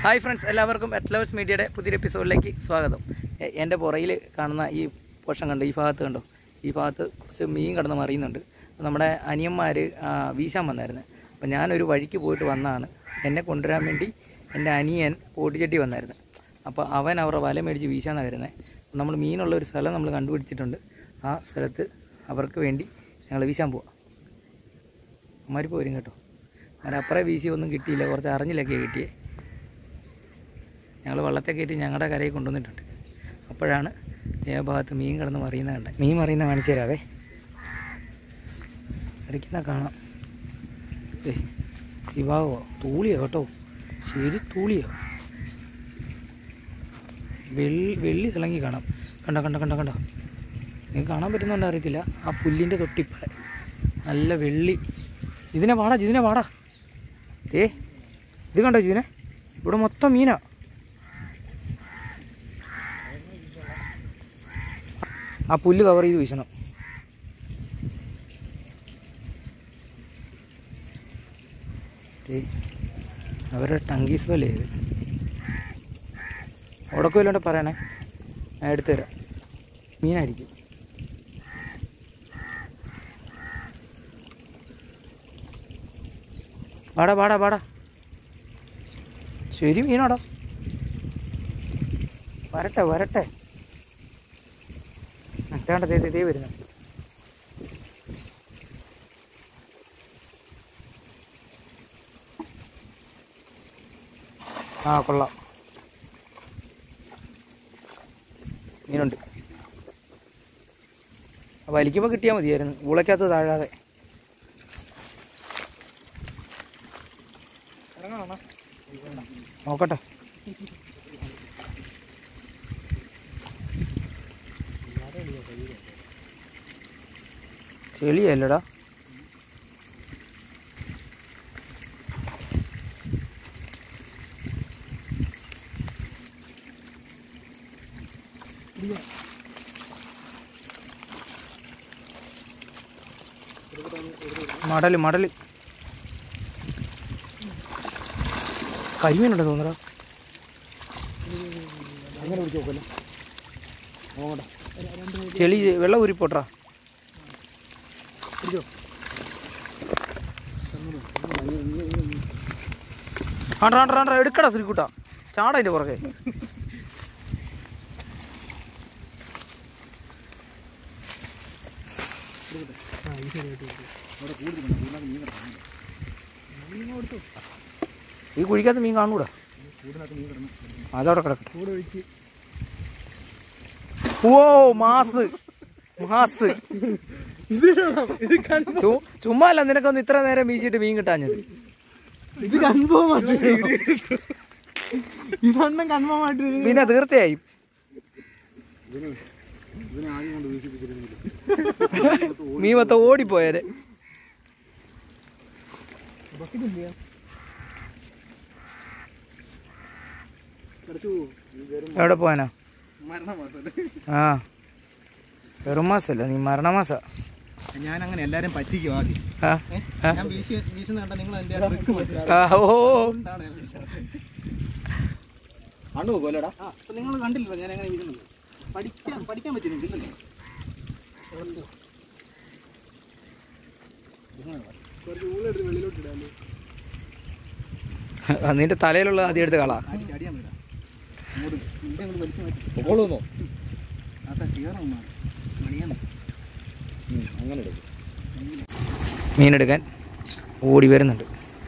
Hi friends എല്ലാവർക്കും at lovers മീഡിയയുടെ പുതിയൊരു എപ്പിസോഡിലേക്ക് സ്വാഗതം എ- എൻ്റെ പുറയിൽ കാണുന്ന ഈ പോഷൻ കണ്ടോ ഈ ഭാഗത്ത് കണ്ടോ ഈ ഭാഗത്ത് കുറച്ച് മീൻ കിടന്ന് മറിയുന്നുണ്ട് അപ്പോൾ നമ്മുടെ അനിയന്മാർ വീശാൻ വന്നായിരുന്നു അപ്പോൾ ഞാനൊരു വഴിക്ക് പോയിട്ട് വന്നതാണ് എന്നെ കൊണ്ടുവരാൻ വേണ്ടി എൻ്റെ അനിയൻ ഓടിച്ചട്ടി വന്നായിരുന്നു അപ്പോൾ അവൻ അവരുടെ വല മേടിച്ച് വീശാന്നാണ് വരുന്നത് നമ്മൾ മീനുള്ള ഒരു സ്ഥലം നമ്മൾ കണ്ടുപിടിച്ചിട്ടുണ്ട് ആ സ്ഥലത്ത് അവർക്ക് വേണ്ടി ഞങ്ങൾ വീശാൻ പോവാം അമ്മമാർ പോരും കേട്ടോ അങ്ങനെ അപ്പുറം വീശി ഒന്നും കിട്ടിയില്ല കുറച്ച് അറിഞ്ഞില്ലൊക്കെ കിട്ടിയേ ഞങ്ങൾ വള്ളത്തെ കയറ്റി ഞങ്ങളുടെ കരയിൽ കൊണ്ടുവന്നിട്ടുണ്ട് അപ്പോഴാണ് ഏ ഭാഗത്ത് മീൻ കിടന്ന് മറിയുന്ന കണ്ടത് മീൻ മറിയുന്ന കാണിച്ചു തരാവേ ഇടയ്ക്കുന്ന കാണാം ഏ ഈ ഭാഗമോ തൂളിയോ കേട്ടോ ശരി തൂളിയോ വെള്ളി വെള്ളി തിളങ്ങി കാണാം കണ്ടോ കണ്ടോ കണ്ടോ കണ്ടോ നിങ്ങൾക്ക് കാണാൻ പറ്റുന്നുണ്ടോ അറിയത്തില്ല ആ പുല്ലിൻ്റെ തൊട്ടിപ്പറ നല്ല വെള്ളി ഇതിനെ വാടാ ഇതിനെ വാടാ ഏ ഇത് കണ്ടോ ഇതിനെ ഇവിടെ മൊത്തം മീനാ ആ പുല്ല് കവർ ചെയ്ത് വീശണം ഏയ് അവരുടെ ടങ്കീസ് പോലെ ഇത് ഉടക്കമില്ലാണ്ട് പറയണേ ഞാൻ എടുത്തു തരാം മീനായിരിക്കും വാടാ വാടാ വാടാ ശരി മീനാടാ വരട്ടെ വരട്ടെ അറ്റാണ്ട് ദേ ദേ, ദേ വരുന്നു ആ കൊള്ളാം മീനുണ്ട് ആ, വലിക്കുമ്പോൾ കിട്ടിയാൽ മതിയായിരുന്നു ഉളക്കകത്ത് താഴാതെ നോക്കട്ടെ ചെളിയല്ലടാ മടല് മടല് കരിമീനുണ്ടോ തോന്നടാ അങ്ങനെ പിടിച്ച് നോക്കല്ലോ നോക്കട്ടെ ചെളി വെള്ളം ഊരിപ്പോട്ടാ ആണ്ടാ ആണ്ടാ ആണ്ടാ എടുക്കടാ ശ്രീക്കുട്ട ചാടാ അതിന്റെ പുറകെ ഈ കുഴിക്കകത്ത് മീൻ കാണൂടാ അതവിടെ കിടക്കട്ടെ ഓ മാസ് മാസ് ചു- ചുമ്മാ അല്ല നിനക്കൊന്ന് ഇത്ര നേരം വീശിയിട്ട് മീൻ കിട്ടാഞ്ഞത് ഇത് കൺഫേം ആയിട്ട് ഇതെണ്ണം കൺഫേം ആയിട്ട് പിന്നെ തീർച്ചയായും മീൻ മൊത്തം ഓടിപ്പോയത് എവിടെ പോവാനാ ആ വെറുമാസല്ല നീ മരണമാസ ഞാൻ അങ്ങനെ എല്ലാരും പറ്റിക്കും ആദ്യം ആ ആ, ഞാൻ വീശി വീശുന്ന കണ്ട നിങ്ങൾ എന്റെ ട്രിക്ക് ആ, ഓ കണ്ടു പോലടാ അപ്പൊ നിങ്ങൾ കണ്ടില്ലല്ലോ ഞാൻ എങ്ങനെ വീഴുന്നത് പഠിക്കാൻ പഠിക്കാൻ പറ്റുന്നില്ലല്ലോ കുറച്ച് ഊളെടുത്ത് വെളിയിലോട്ട് ഇടാല്ലേ നിന്റെ തലയിലുള്ള ആദ്യം എടുത്ത് കളാ അടിക്കാൻ വരാം അങ്ങോട്ട് ഇവിടെ അങ്ങോട്ട് വലിച്ചു മാറ്റി ഓളോന്നോ അതാ കയറാൻ മണിയാന്ന് അങ്ങനെ എടുക്കും മീനെടുക്കാൻ ഓടി വരുന്നുണ്ട്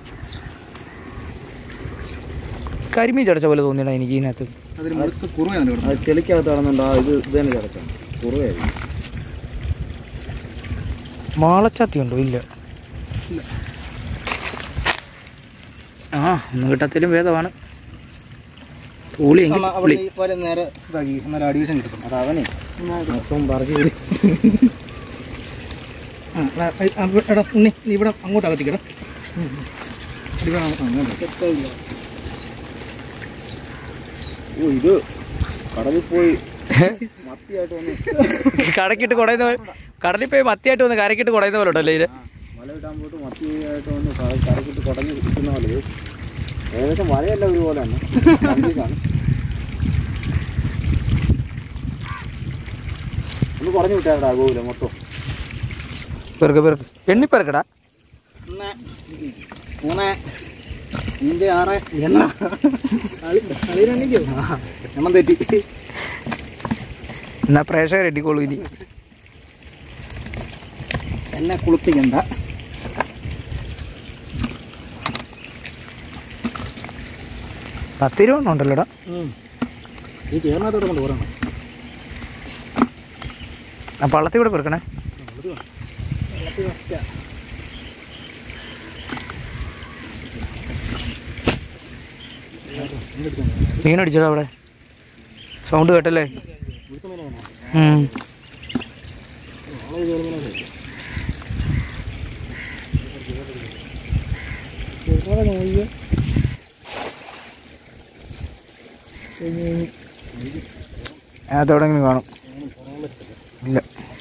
കരിമീൻ ചടച്ച പോലെ തോന്നിയടാ എനിക്ക് ഇതിനകത്ത് അതിന് മുഴുത്ത കുറുവയാണ് ഇവിടെ അത് ചെളിക്കകത്ത് നടന്നുണ്ട് ആ ഇത് ഇത് തന്നെ കിടക്കാം കുറവായി മാളച്ചാത്തി ഉണ്ടോ ഇല്ല ആ ഒന്ന് കിട്ടത്തിലും ഭേദമാണ് പുളിയെങ്കിൽ പുളി പോലെ നേരെ ഇതാക്കി എന്നാലും അടിവശം കിട്ടും അത് അവനെ മൊത്തം പറിച്ച് കയറി എടാ ഉണ്ണി നീ ഇവിടെ അങ്ങോട്ട് അകത്തിക്കടാ ഓ ഇത് കടലിൽ പോയി മത്തിയായിട്ട് വന്ന് കടക്കിട്ട് കുടയുന്ന പോലെ കടലിൽ പോയി മത്തിയായിട്ട് വന്ന് കരക്കിട്ട് കുടയുന്ന പോലെ ഉണ്ടല്ലേ ഇത് വല ഇടാൻ പോയിട്ട് മത്തിയായിട്ട് വന്ന് ക- കരക്കിട്ട് കുടഞ്ഞ് ഇരിക്കുന്ന പോലെ ഇത് ഏകദേശം വലയല്ല ഒരുപോലെ തന്നെ കണ്ടീഷാണ് ഒന്ന് പറഞ്ഞു വിട്ടാ ഗോകുല മൊത്തം പെറുക്ക് പെറുക്ക് എണ്ണി പെറുക്കടാ ഒന്ന് മൂന്ന് അഞ്ച് ആറ് എണ്ണ എണ്ണം തെറ്റി എന്നാ പ്രേക്ഷകർ എട്ടിക്കോളൂ ഇനി എന്നെ കുളിപ്പിക്കണ്ട പത്ത് രൂപ എണ്ണം ഉണ്ടല്ലോടാ ഈ ചേർന്നതോടെ കൊണ്ട് പോരണം ആ പള്ളത്തിൽ കൂടെ പെറുക്കണേ മീൻ അടിച്ചടാ അവിടെ സൗണ്ട് കേട്ടല്ലേ ഉം. അതിനകത്തെവിടെങ്കിലും കാണും ഇല്ല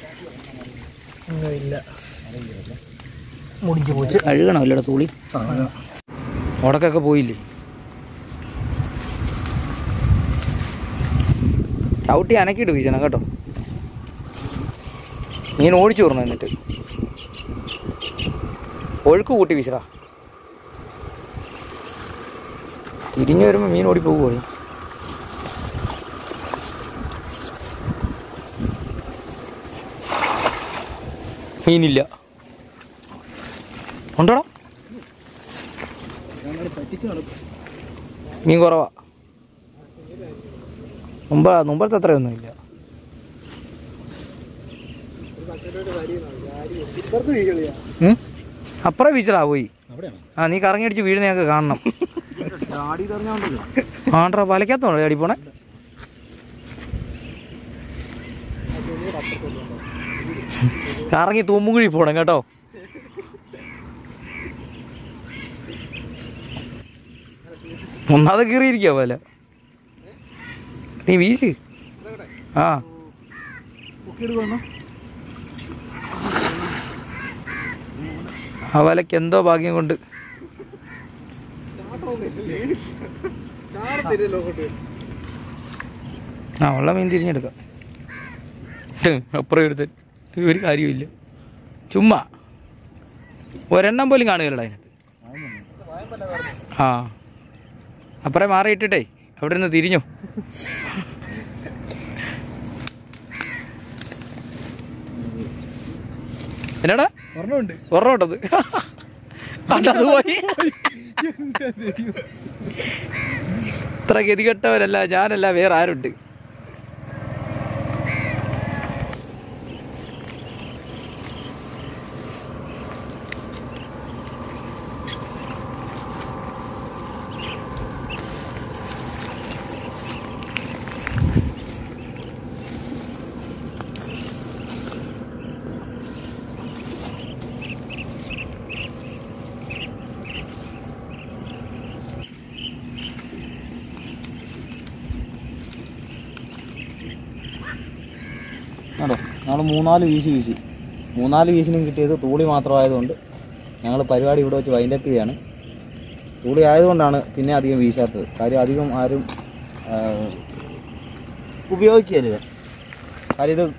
ഇല്ല മുടിച്ച് പോച്ച് കഴുകണം അല്ലേടാ തൂളി ഉടക്കൊക്കെ പോയില്ലേ ചവിട്ടി അനക്കിയിട്ട് വീശണം കേട്ടോ മീൻ ഓടിച്ചു വിടണം എന്നിട്ട് ഒഴുക്ക് കൂട്ടി വീശടാ തിരിഞ്ഞു വരുമ്പോൾ മീൻ ഓടി പോകുമോ മീനില്ല ഉണ്ടോടാ മീൻ കുറവാ മുമ്പ് മുമ്പത്തെ അത്രയൊന്നും ഇല്ല അപ്പുറം വീച്ചടാ പോയി അവിടെയാണ് ആ നീ കറങ്ങി അടിച്ച് വീഴുന്ന ഞങ്ങൾക്ക് കാണണം ആടി തെറിഞ്ഞോണ്ടല്ലോ ആണ്ട്രാ വലക്കത്തോളൂ അടി പോണേ കറങ്ങി തൂമ്പുകുഴി പോണം കേട്ടോ ഒന്നാമത് കീറിയിരിക്കുക പോലെ നീ വീശ് ആ ആ വലക്ക് എന്തോ ഭാഗ്യം കൊണ്ട് ആ ഉള്ള മീൻ തിരിഞ്ഞെടുക്കാം ഹ്, അപ്പുറം എടുത്ത് ഒരു കാര്യമില്ല ചുമ്മാ ഒരെണ്ണം പോലും കാണുകയല്ലടാ അതിനകത്ത് ആ അപ്പുറം മാറിയിട്ടിട്ടേ അവിടെ നിന്ന് തിരിഞ്ഞു എന്നാടാ ഒരെണ്ണമുണ്ട് ഒരെണ്ണോട്ടത് അത് പോയി ഇത്ര ഗതികെട്ടവരല്ല ഞാനല്ല വേറെ ആരുണ്ട് കേട്ടോ ഞങ്ങൾ മൂന്നാല് വീശി വീശി മൂന്നാല് വീശിനും കിട്ടിയത് തൂളി മാത്രമായതുകൊണ്ട് ഞങ്ങൾ പരിപാടി ഇവിടെ വെച്ച് വൈൻഡപ്പ് ചെയ്യാണ് തൂളി ആയതുകൊണ്ടാണ് പിന്നെ അധികം വീശാത്തത് കാര്യം അധികം ആരും ആ, ഉപയോഗിക്കരുത് കാര്യം ഇത്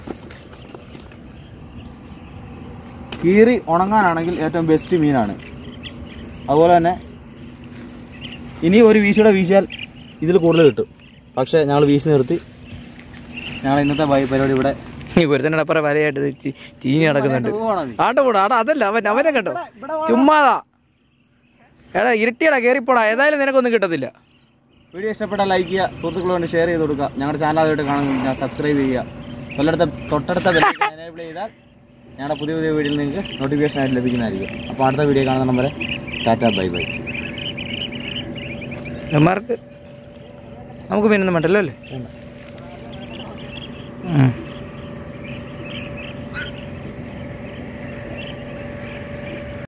കീറി ഉണങ്ങാനാണെങ്കിൽ ഏറ്റവും ബെസ്റ്റ് മീനാണ് അതുപോലെ തന്നെ ഇനി ഒരു വീശിയുടെ വീശിയാൽ ഇതിൽ കൂടുതൽ കിട്ടും പക്ഷേ ഞങ്ങൾ വീശി നിർത്തി ഞങ്ങൾ ഇന്നത്തെ പരി- പരിപാടി ഇവിടെ നീ ഒരുത്തന്നെ അപ്പുറം വലയായിട്ട് ഇത് ചീ- ചീഞ്ഞ് നടക്കുന്നുണ്ട് ആണ്ട പോടാ ആടാ അതല്ല അവൻ അവനെ കേട്ടോ ചുമ്മാതാ എടാ ഇരുട്ടിയടാ കേറിപ്പോടാ ഏതായാലും നിനക്കൊന്നും കിട്ടത്തില്ല വീഡിയോ ഇഷ്ടപ്പെട്ടാൽ ലൈക്ക് ചെയ്യുക സുഹൃത്തുക്കളോട് ഷെയർ ചെയ്ത് കൊടുക്കുക ഞങ്ങളുടെ ചാനൽ ആദ്യമായിട്ട് കാണുന്ന സബ്സ്ക്രൈബ് ചെയ്യുക തൊട്ടടുത്ത തൊട്ടടുത്ത എനേബിൾ ചെയ്താൽ ഞങ്ങളുടെ പുതിയ പുതിയ വീഡിയോയിൽ നിങ്ങൾക്ക് നോട്ടിഫിക്കേഷൻ ആയിട്ട് ലഭിക്കുന്നതായിരിക്കും അപ്പോൾ അടുത്ത വീഡിയോ കാണുന്ന നമ്പർ ടാറ്റ ബൈ ബൈ ഇവന്മാർക്ക് നമുക്ക് പിന്നൊന്നും വേണ്ടല്ലോ അല്ലേ ഉം.